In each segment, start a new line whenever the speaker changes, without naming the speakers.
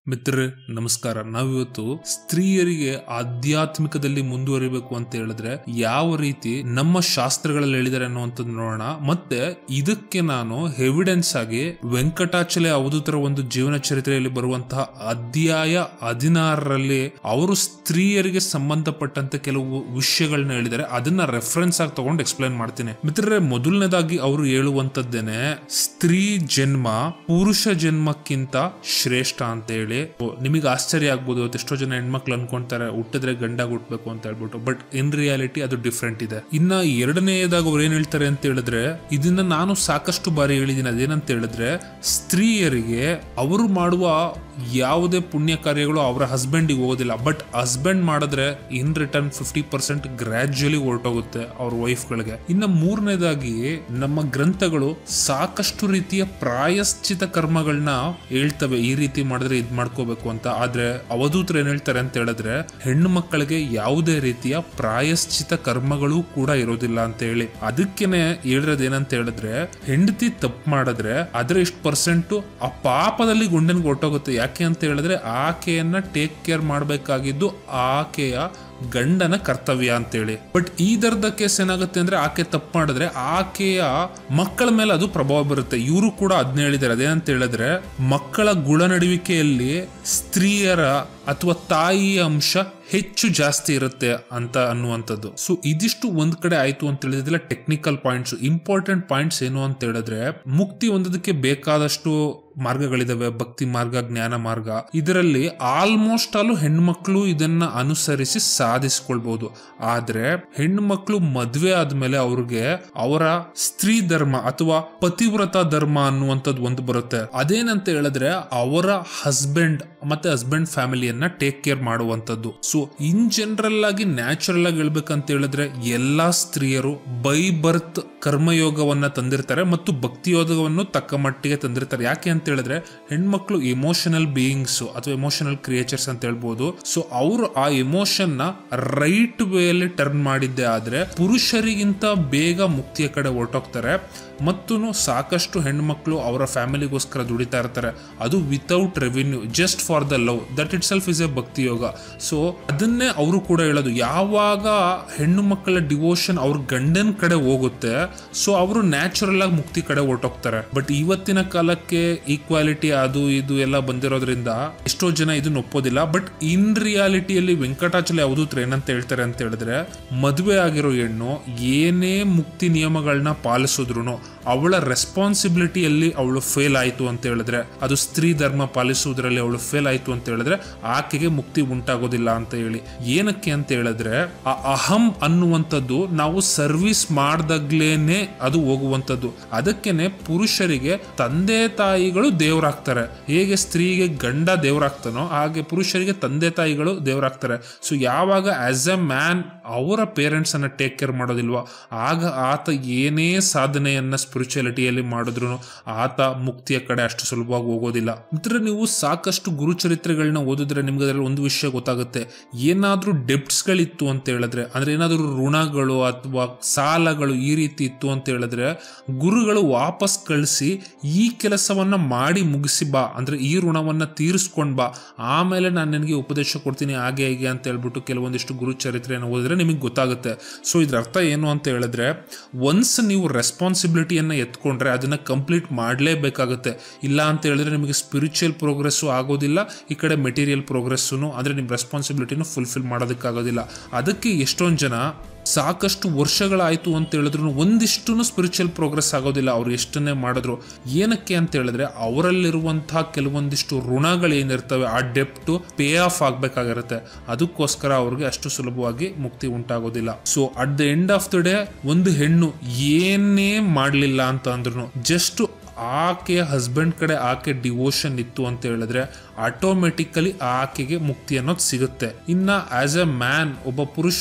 ಮಿತ್ರರೇ ನಮಸ್ಕಾರ ನಾವಿವತ್ತು ಸ್ತ್ರೀಯರಿಗೆ ಆಧ್ಯಾತ್ಮಿಕದಲ್ಲಿ ಮುಂದುವರಿಬೇಕು ಅಂತ ಹೇಳಿದ್ರೆ ಯಾವ ರೀತಿ ನಮ್ಮ ಶಾಸ್ತ್ರಗಳಲ್ಲಿ ಹೇಳಿದ್ದಾರೆ ಅನ್ನುವಂಥದ್ದು ನೋಡೋಣ ಮತ್ತೆ ಇದಕ್ಕೆ ನಾನು ಎವಿಡೆನ್ಸ್ ಆಗಿ ವೆಂಕಟಾಚಲ ಅವಧೂತರ ಒಂದು ಜೀವನ ಚರಿತ್ರೆಯಲ್ಲಿ ಬರುವಂತಹ ಅಧ್ಯಾಯ ಹದಿನಾರರಲ್ಲಿ ಅವರು ಸ್ತ್ರೀಯರಿಗೆ ಸಂಬಂಧಪಟ್ಟಂತೆ ಕೆಲವು ವಿಷಯಗಳನ್ನ ಹೇಳಿದ್ದಾರೆ ಅದನ್ನ ರೆಫರೆನ್ಸ್ ಆಗಿ ತಗೊಂಡು ಎಕ್ಸ್ಪ್ಲೈನ್ ಮಾಡ್ತೀನಿ ಮಿತ್ರರೇ ಮೊದಲನೇದಾಗಿ ಅವರು ಹೇಳುವಂತದ್ದೇನೆ ಸ್ತ್ರೀ ಜನ್ಮ ಪುರುಷ ಜನ್ಮಕ್ಕಿಂತ ಶ್ರೇಷ್ಠ ಅಂತ ಹೇಳಿ ನಿಮಗೆ ಆಶ್ಚರ್ಯ ಆಗ್ಬೋದು ಇವತ್ತು ಎಷ್ಟೋ ಜನ ಹೆಣ್ಮಕ್ಳು ಅನ್ಕೊಂತಾರೆ ಹುಟ್ಟಿದ್ರೆ ಗಂಡಾಗ ಹುಟ್ಬೇಕು ಅಂತ ಹೇಳ್ಬಿಟ್ಟು ಬಟ್ ಇನ್ ರಿಯಾಲಿಟಿ ಅದು ಡಿಫ್ರೆಂಟ್ ಇದೆ ಇನ್ನ ಎರಡನೆಯದಾಗ ಅವ್ರು ಏನ್ ಹೇಳ್ತಾರೆ ಅಂತ ಹೇಳಿದ್ರೆ ಇದನ್ನ ನಾನು ಸಾಕಷ್ಟು ಬಾರಿ ಹೇಳಿದ್ದೀನಿ ಅದೇನಂತ ಹೇಳಿದ್ರೆ ಸ್ತ್ರೀಯರಿಗೆ ಅವರು ಮಾಡುವ ಯಾವುದೇ ಪುಣ್ಯ ಕಾರ್ಯಗಳು ಅವರ ಹಸ್ಬೆಂಡಿಗೆ ಹೋಗೋದಿಲ್ಲ ಬಟ್ ಹಸ್ಬೆಂಡ್ ಮಾಡಿದ್ರೆ in return fifty percent gradually ಹೊರಟೋಗುತ್ತೆ ಅವ್ರ ವೈಫ್ಗಳಿಗೆ ಇನ್ನ ಮೂರನೇದಾಗಿ ನಮ್ಮ ಗ್ರಂಥಗಳು ಸಾಕಷ್ಟು ರೀತಿಯ ಪ್ರಾಯಶ್ಚಿತ ಕರ್ಮಗಳನ್ನ ಹೇಳ್ತವೆ ಈ ರೀತಿ ಮಾಡಿದ್ರೆ ಇದ್ ಮಾಡ್ಕೋಬೇಕು ಅಂತ ಆದ್ರೆ ಅವಧೂತರು ಏನ್ ಹೇಳ್ತಾರೆ ಅಂತ ಹೇಳಿದ್ರೆ ಹೆಣ್ಣು ಮಕ್ಕಳಿಗೆ ಯಾವುದೇ ರೀತಿಯ ಪ್ರಾಯಶ್ಚಿತ ಕರ್ಮಗಳು ಕೂಡ ಇರೋದಿಲ್ಲ ಅಂತ ಹೇಳಿ ಅದಕ್ಕೇನೆ ಹೇಳಿರೋದು ಏನಂತ ಹೇಳಿದ್ರೆ ಹೆಂಡತಿ ತಪ್ಪು ಮಾಡಿದ್ರೆ ಅದ್ರ ಇಷ್ಟು ಪರ್ಸೆಂಟ್ ಆ ಪಾಪದಲ್ಲಿ ಗುಂಡನ್ಗೆ ಹೊರಟೋಗುತ್ತೆ ಯಾಕೆ ಅಂತ ಹೇಳಿದ್ರೆ ಆಕೆಯನ್ನ ಟೇಕ್ ಕೇರ್ ಮಾಡಬೇಕಾಗಿದ್ದು ಆಕೆಯ ಗಂಡನ ಕರ್ತವ್ಯ ಅಂತೇಳಿ ಬಟ್ ಈ ದರದ ಕೇಸ್ ಏನಾಗುತ್ತೆ ಅಂದ್ರೆ ಆಕೆ ತಪ್ಪು ಮಾಡಿದ್ರೆ ಆಕೆಯ ಮಕ್ಕಳ ಮೇಲೆ ಅದು ಪ್ರಭಾವ ಬರುತ್ತೆ ಇವರು ಕೂಡ ಅದನ್ನ ಹೇಳಿದ್ದಾರೆ ಅದೇನಂತ ಹೇಳಿದ್ರೆ ಮಕ್ಕಳ ಗುಣನಡುವಿಕೆಯಲ್ಲಿ ಸ್ತ್ರೀಯರ ಅಥವಾ ತಾಯಿಯ ಅಂಶ ಹೆಚ್ಚು ಜಾಸ್ತಿ ಇರುತ್ತೆ ಅಂತ ಅನ್ನುವಂಥದ್ದು ಸೊ ಇದಿಷ್ಟು ಒಂದ್ ಕಡೆ ಆಯ್ತು ಅಂತ ಹೇಳಿದ್ರೆ ಟೆಕ್ನಿಕಲ್ ಪಾಯಿಂಟ್ಸ್ ಇಂಪಾರ್ಟೆಂಟ್ ಪಾಯಿಂಟ್ಸ್ ಏನು ಅಂತ ಹೇಳಿದ್ರೆ ಮುಕ್ತಿ ಹೊಂದೋದಕ್ಕೆ ಬೇಕಾದಷ್ಟು ಮಾರ್ಗಗಳಿದಾವೆ ಭಕ್ತಿ ಮಾರ್ಗ ಜ್ಞಾನ ಮಾರ್ಗ ಇದರಲ್ಲಿ ಆಲ್ಮೋಸ್ಟ್ ಆಲ್ ಹೆಣ್ಮಕ್ಳು ಇದನ್ನ ಅನುಸರಿಸಿ ಸಾಧಿಸ್ಕೊಳ್ಬಹುದು ಆದ್ರೆ ಹೆಣ್ಮಕ್ಳು ಮದ್ವೆ ಆದ್ಮೇಲೆ ಅವ್ರಿಗೆ ಅವರ ಸ್ತ್ರೀ ಧರ್ಮ ಅಥವಾ ಪತಿವ್ರತ ಧರ್ಮ ಅನ್ನುವಂಥದ್ದು ಒಂದು ಬರುತ್ತೆ ಅದೇನಂತ ಹೇಳಿದ್ರೆ ಅವರ ಹಸ್ಬೆಂಡ್ ಮತ್ತೆ ಹಸ್ಬೆಂಡ್ ಫ್ಯಾಮಿಲಿಯನ್ನ ಟೇಕ್ ಕೇರ್ ಮಾಡುವಂತದ್ದು ಸೊ ಇನ್ ಜನರಲ್ ಆಗಿ ನ್ಯಾಚುರಲ್ ಆಗಿ ಹೇಳ್ಬೇಕಂತ ಹೇಳಿದ್ರೆ ಎಲ್ಲಾ ಸ್ತ್ರೀಯರು ಬೈ ಬರ್ತ್ ಕರ್ಮಯೋಗವನ್ನ ತಂದಿರ್ತಾರೆ ಮತ್ತು ಭಕ್ತಿ ಯೋಗವನ್ನು ತಕ್ಕ ಮಟ್ಟಿಗೆ ತಂದಿರ್ತಾರೆ ಯಾಕೆ ಅಂತ ಹೇಳಿದ್ರೆ ಹೆಣ್ಮಕ್ಳು ಇಮೋಷನಲ್ ಬೀಯಿಂಗ್ಸ್ ಅಥವಾ ಇಮೋಷನಲ್ ಕ್ರಿಯೇಚರ್ಸ್ ಅಂತ ಹೇಳ್ಬೋದು ಸೊ ಅವರು ಆ ಇಮೋಷನ್ ನ ರೈಟ್ ವೇಯಲ್ಲಿ ಟರ್ನ್ ಮಾಡಿದ್ದೆ ಆದ್ರೆ ಪುರುಷರಿಗಿಂತ ಬೇಗ ಮುಕ್ತಿಯ ಕಡೆ ಹೊರಟೋಗ್ತಾರೆ ಮತ್ತು ಸಾಕಷ್ಟು ಹೆಣ್ಮಕ್ಳು ಅವರ ಫ್ಯಾಮಿಲಿಗೋಸ್ಕರ ದುಡಿತಾ ಇರ್ತಾರೆ ಅದು without revenue just for the love that itself is a bhakti yoga so ಅದನ್ನೇ ಅವರು ಕೂಡ ಹೇಳೋದು ಯಾವಾಗ ಹೆಣ್ಣು ಮಕ್ಕಳ ಡಿವೋಷನ್ ಅವ್ರ ಗಂಡನ ಕಡೆ ಹೋಗುತ್ತೆ ಸೊ ಅವರು ನ್ಯಾಚುರಲ್ ಆಗಿ ಮುಕ್ತಿ ಕಡೆ ಹೊರಟೋಗ್ತಾರೆ ಬಟ್ ಇವತ್ತಿನ ಕಾಲಕ್ಕೆ ಈಕ್ವಾಲಿಟಿ ಅದು ಇದು ಎಲ್ಲ ಬಂದಿರೋದ್ರಿಂದ ಎಷ್ಟೋ ಜನ ಇದನ್ನ ಒಪ್ಪೋದಿಲ್ಲ ಬಟ್ ಇನ್ ರಿಯಾಲಿಟಿಯಲ್ಲಿ ವೆಂಕಟಾಚಲ ಅವಧೂತ್ರ ಏನಂತ ಹೇಳ್ತಾರೆ ಅಂತ ಹೇಳಿದ್ರೆ ಮದುವೆ ಆಗಿರೋ ಹೆಣ್ಣು ಏನೇ ಮುಕ್ತಿ ನಿಯಮಗಳನ್ನ ಪಾಲಿಸಿದ್ರು ಅವಳ ರೆಸ್ಪಾನ್ಸಿಬಿಲಿಟಿಯಲ್ಲಿ ಅವಳು ಫೇಲ್ ಆಯಿತು ಅಂತ ಹೇಳಿದ್ರೆ ಅದು ಸ್ತ್ರೀ ಧರ್ಮ ಪಾಲಿಸುವುದರಲ್ಲಿ ಅವಳು ಫೇಲ್ ಆಯಿತು ಅಂತ ಹೇಳಿದ್ರೆ ಆಕೆಗೆ ಮುಕ್ತಿ ಉಂಟಾಗೋದಿಲ್ಲ ಅಂತ ಹೇಳಿ ಏನಕ್ಕೆ ಅಂತ ಹೇಳಿದ್ರೆ ಆ ಅಹಂ ಅನ್ನುವಂಥದ್ದು ನಾವು ಸರ್ವಿಸ್ ಮಾಡ್ದಾಗ್ಲೇನೆ ಅದು ಹೋಗುವಂಥದ್ದು ಅದಕ್ಕೇನೆ ಪುರುಷರಿಗೆ ತಂದೆ ತಾಯಿಗಳು ದೇವರಾಗ್ತಾರೆ ಹೇಗೆ ಸ್ತ್ರೀಗೆ ಗಂಡ ದೇವರಾಗ್ತಾನೋ ಹಾಗೆ ಪುರುಷರಿಗೆ ತಂದೆ ತಾಯಿಗಳು ದೇವರಾಗ್ತಾರೆ ಸೊ ಯಾವಾಗ ಆಸ್ ಎ ಮ್ಯಾನ್ ಅವರ ಪೇರೆಂಟ್ಸ್ ಅನ್ನ ಟೇಕ್ ಕೇರ್ ಮಾಡೋದಿಲ್ವಾ ಆಗ ಆತ ಏನೇ ಸಾಧನೆಯನ್ನ ಸ್ಪಿರಿಚುಯಾಲಿಟಿಯಲ್ಲಿ ಮಾಡಿದ್ರು ಆತ ಮುಕ್ತಿಯ ಕಡೆ ಅಷ್ಟು ಸುಲಭವಾಗಿ ಹೋಗೋದಿಲ್ಲ ಮಿತ್ರ ನೀವು ಸಾಕಷ್ಟು ಗುರುಚರಿತ್ರೆಗಳನ್ನ ಓದಿದ್ರೆ ನಿಮ್ಗೆ ಅದರಲ್ಲಿ ಒಂದು ವಿಷಯ ಗೊತ್ತಾಗುತ್ತೆ ಏನಾದ್ರೂ ಡೆಪ್ಟ್ಸ್ ಗಳಿತ್ತು ಅಂತ ಹೇಳಿದ್ರೆ ಅಂದ್ರೆ ಏನಾದ್ರೂ ಋಣಗಳು ಅಥವಾ ಸಾಲಗಳು ಈ ರೀತಿ ಇತ್ತು ಅಂತ ಹೇಳಿದ್ರೆ ಗುರುಗಳು ವಾಪಸ್ ಕಳಿಸಿ ಈ ಕೆಲಸವನ್ನ ಮಾಡಿ ಮುಗಿಸಿ ಬಾ ಅಂದ್ರೆ ಈ ಋಣವನ್ನ ತೀರಿಸ್ಕೊಂಡ್ ಬಾ ಆಮೇಲೆ ನಾನು ನಿನಗೆ ಉಪದೇಶ ಕೊಡ್ತೀನಿ ಹಾಗೆ ಹೀಗೆ ಅಂತ ಹೇಳ್ಬಿಟ್ಟು ಕೆಲವೊಂದಿಷ್ಟು ಗುರು ಚರಿತ್ರೆಯನ್ನು ಓದಿದ್ರೆ ನಿಮಗೆ ಗೊತ್ತಾಗುತ್ತೆ ಸೊ ಇದ್ರ ಅರ್ಥ ಏನು ಅಂತ ಹೇಳಿದ್ರೆ ಒನ್ಸ್ ನೀವು ರೆಸ್ಪಾನ್ಸಿಬಿಲಿಟಿಯನ್ನ ಎತ್ಕೊಂಡ್ರೆ ಅದನ್ನ ಕಂಪ್ಲೀಟ್ ಮಾಡಲೇಬೇಕಾಗುತ್ತೆ ಇಲ್ಲ ಅಂತ ಹೇಳಿದ್ರೆ ನಿಮಗೆ ಸ್ಪಿರಿಚುವಲ್ ಪ್ರೋಗ್ರೆಸ್ಸು ಆಗೋದಿಲ್ಲ ಈ ಕಡೆ ಮೆಟೀರಿಯಲ್ ಪ್ರೋಗ್ರೆಸ್ಸು ಅಂದ್ರೆ ನಿಮ್ಮ ರೆಸ್ಪಾನ್ಸಿಬಿಲಿಟಿನ ಫುಲ್ಫಿಲ್ ಮಾಡೋದಕ್ಕಾಗೋದಿಲ್ಲ ಅದಕ್ಕೆ ಎಷ್ಟೊಂದು ಜನ ಸಾಕಷ್ಟು ವರ್ಷಗಳಾಯ್ತು ಅಂತ ಹೇಳಿದ್ರು ಒಂದಿಷ್ಟು ಸ್ಪಿರಿಚುವಲ್ ಪ್ರೋಗ್ರೆಸ್ ಆಗೋದಿಲ್ಲ ಅವ್ರು ಎಷ್ಟನ್ನೇ ಮಾಡಿದ್ರು ಏನಕ್ಕೆ ಅಂತ ಹೇಳಿದ್ರೆ ಅವರಲ್ಲಿರುವಂತಹ ಕೆಲವೊಂದಿಷ್ಟು ಋಣಗಳೇನಿರ್ತವೆ ಆ ಡೆಪ್ಟು ಪೇ ಆಫ್ ಆಗ್ಬೇಕಾಗಿರುತ್ತೆ ಅದಕ್ಕೋಸ್ಕರ ಅವ್ರಿಗೆ ಅಷ್ಟು ಸುಲಭವಾಗಿ ಮುಕ್ತಿ ಉಂಟಾಗೋದಿಲ್ಲ so at the end of the day ಒಂದು ಹೆಣ್ಣು ಏನೇ ಮಾಡಲಿಲ್ಲ ಅಂತ ಅಂದ್ರೂ ಜಸ್ಟ್ ಆಕೆಯ ಹಸ್ಬೆಂಡ್ ಕಡೆ ಆಕೆ ಡಿವೋಷನ್ ಇತ್ತು ಅಂತ ಹೇಳಿದ್ರೆ ಆಟೋಮೆಟಿಕಲಿ ಆಕೆಗೆ ಮುಕ್ತಿ ಅನ್ನೋದು ಸಿಗುತ್ತೆ ಇನ್ನ ಆಸ್ ಎ ಮ್ಯಾನ್ ಒಬ್ಬ ಪುರುಷ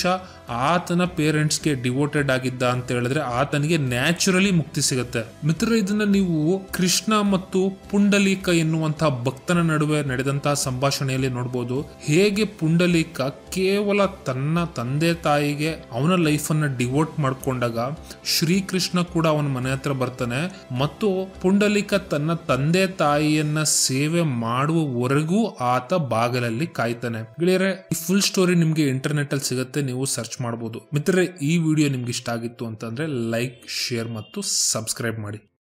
ಆತನ ಪೇರೆಂಟ್ಸ್ಗೆ ಡಿವೋಟೆಡ್ ಆಗಿದ್ದ ಅಂತ ಹೇಳಿದ್ರೆ ಆತನಿಗೆ ನ್ಯಾಚುರಲಿ ಮುಕ್ತಿ ಸಿಗುತ್ತೆ ಮಿತ್ರ ಇದನ್ನ ನೀವು ಕೃಷ್ಣ ಮತ್ತು ಪುಂಡಲೀಕ ಎನ್ನುವಂತಹ ಭಕ್ತನ ನಡುವೆ ನಡೆದಂತಹ ಸಂಭಾಷಣೆಯಲ್ಲಿ ನೋಡಬಹುದು ಹೇಗೆ ಪುಂಡಲೀಕ ಕೇವಲ ತನ್ನ ತಂದೆ ತಾಯಿಗೆ ಅವನ ಲೈಫ್ ಅನ್ನ ಡಿವೋಟ್ ಮಾಡ್ಕೊಂಡಾಗ ಶ್ರೀಕೃಷ್ಣ ಕೂಡ ಅವನ ಮನೆ ಹತ್ರ ಬರ್ತಾನೆ ಮತ್ತು ಪುಂಡಲೀಕ ತನ್ನ ತಂದೆ ತಾಯಿಯನ್ನ ಸೇವೆ ಮಾಡುವವರೆಗೂ ಆತ ಬಾಗಲಲ್ಲಿ ಕಾಯ್ತಾನೆ ಗೆಳೆಯರೆ ಈ ಫುಲ್ ಸ್ಟೋರಿ ನಿಮ್ಗೆ ಇಂಟರ್ನೆಟ್ ಅಲ್ಲಿ ಸಿಗುತ್ತೆ ನೀವು ಸರ್ಚ್ ಮಾಡಬಹುದು ಮಿತ್ರರೆ ಈ ವಿಡಿಯೋ ನಿಮ್ಗೆ ಇಷ್ಟ ಆಗಿತ್ತು ಅಂತಂದ್ರೆ ಲೈಕ್ ಶೇರ್ ಮತ್ತು ಸಬ್ಸ್ಕ್ರೈಬ್ ಮಾಡಿ